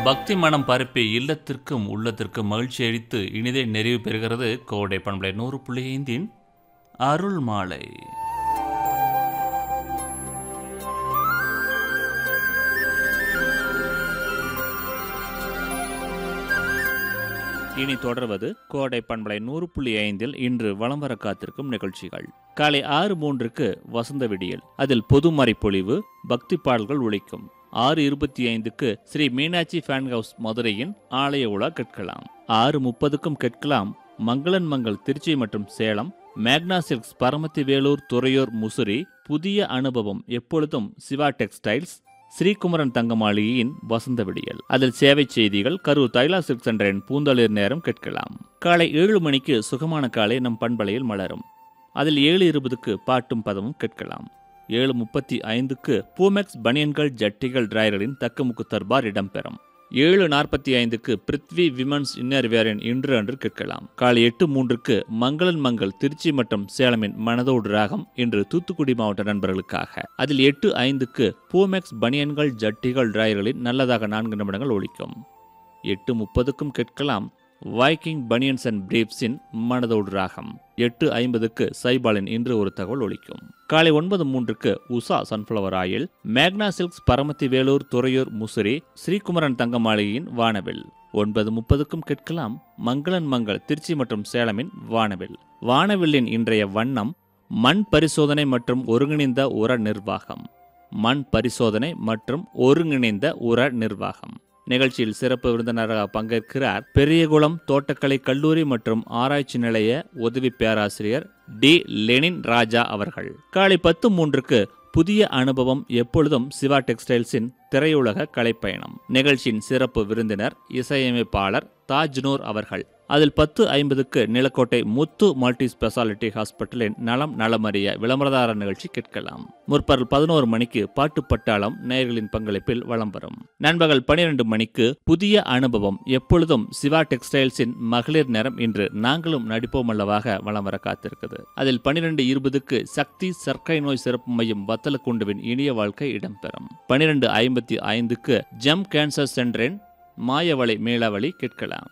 பக்தி மனம் பரப்பி இல்லத்திற்கும் உள்ளத்திற்கும் மகிழ்ச்சி அளித்து இனிதே நிறைவு பெறுகிறது கோடை பண்பலை நூறு புள்ளி ஐந்தின் அருள் மாலை இனி தொடர்வது கோடை பண்பலை நூறு புள்ளி ஐந்தில் இன்று வலம் வர காத்திருக்கும் நிகழ்ச்சிகள் காலை ஆறு மூன்றுக்கு வசந்த விடியல் அதில் பொதுமறை பொழிவு பக்தி பாடல்கள் ஒழிக்கும் ஆறு இருபத்தி ஐந்துக்கு ஸ்ரீ மீனாட்சி ஃபேன் ஹவுஸ் மதுரையின் ஆலய உலா கேட்கலாம் ஆறு முப்பதுக்கும் கேட்கலாம் மங்களன் மங்கள் திருச்சி மற்றும் சேலம் மேக்னா சில்க்ஸ் பரமத்தி வேலூர் துறையூர் முசிறி புதிய அனுபவம் எப்பொழுதும் சிவா டெக்ஸ்டைல்ஸ் ஸ்ரீகுமரன் தங்கமாளிகையின் வசந்த விடியல் அதில் சேவை செய்திகள் கரூர் தைலா சில்க் சென்டரின் பூந்தளிர் நேரம் கேட்கலாம் காலை ஏழு மணிக்கு சுகமான காலை நம் பண்பலையில் மலரும் அதில் ஏழு இருபதுக்கு பாட்டும் பதமும் கேட்கலாம் ஏழு முப்பத்தி ஐந்துக்கு பூமெக்ஸ் பனியன்கள் ஜட்டிகள் டிராயர்களின் தக்கமுக்கு தர்பார் இடம்பெறும் ஏழு நாற்பத்தி ஐந்துக்கு பிருத்வி விமன்ஸ் இன்னர் வேரின் இன்று அன்று கேட்கலாம் காலை எட்டு மூன்றுக்கு மங்களன் மங்கள் திருச்சி மற்றும் சேலமின் மனதோடு ராகம் இன்று தூத்துக்குடி மாவட்ட நண்பர்களுக்காக அதில் எட்டு ஐந்துக்கு பூமெக்ஸ் பனியன்கள் ஜட்டிகள் டிராயர்களின் நல்லதாக நான்கு நிமிடங்கள் ஒழிக்கும் எட்டு முப்பதுக்கும் கேட்கலாம் வைக்கிங் பனியன்ஸ் அண்ட் பிரீப்ஸின் மனதோடு ராகம் எட்டு ஐம்பதுக்கு சைபாலின் இன்று ஒரு தகவல் ஒலிக்கும் காலை ஒன்பது மூன்றுக்கு உஷா சன்ஃப்ளவர் ஆயில் மேக்னா சில்க்ஸ் பரமத்தி வேலூர் துறையூர் முசிறி ஸ்ரீகுமரன் தங்கமாளிகையின் வானவில் ஒன்பது முப்பதுக்கும் கேட்கலாம் மங்களன் மங்கள் திருச்சி மற்றும் சேலமின் வானவில் வானவில்லின் இன்றைய வண்ணம் மண் பரிசோதனை மற்றும் ஒருங்கிணைந்த உர நிர்வாகம் மண் பரிசோதனை மற்றும் ஒருங்கிணைந்த உர நிர்வாகம் நிகழ்ச்சியில் சிறப்பு விருந்தினராக பங்கேற்கிறார் பெரியகுளம் தோட்டக்கலை கல்லூரி மற்றும் ஆராய்ச்சி நிலைய உதவி பேராசிரியர் டி லெனின் ராஜா அவர்கள் காலை பத்து மூன்றுக்கு புதிய அனுபவம் எப்பொழுதும் சிவா டெக்ஸ்டைல்ஸின் திரையுலக கலைப்பயணம் நிகழ்ச்சியின் சிறப்பு விருந்தினர் இசையமைப்பாளர் தாஜ்னூர் அவர்கள் அதில் பத்து ஐம்பதுக்கு நிலக்கோட்டை முத்து மல்டி ஸ்பெஷாலிட்டி ஹாஸ்பிட்டலின் நலம் நலமறிய விளம்பரதார நிகழ்ச்சி கேட்கலாம் முற்பகல் பதினோரு மணிக்கு பாட்டு பட்டாளம் நேயர்களின் பங்களிப்பில் வலம் வரும் நண்பகல் பனிரெண்டு மணிக்கு புதிய அனுபவம் எப்பொழுதும் சிவா டெக்ஸ்டைல்ஸின் மகளிர் நேரம் இன்று நாங்களும் நடிப்போம் அல்லவாக வலம் வர காத்திருக்குது அதில் பனிரெண்டு இருபதுக்கு சக்தி சர்க்கரை நோய் சிறப்பு மையம் வத்தலக்குண்டுவின் இனிய வாழ்க்கை இடம்பெறும் பனிரெண்டு ஐம்பத்தி ஐந்துக்கு ஜெம் கேன்சர் சென்டரின் மாயவளை மேலாவளி கேட்கலாம்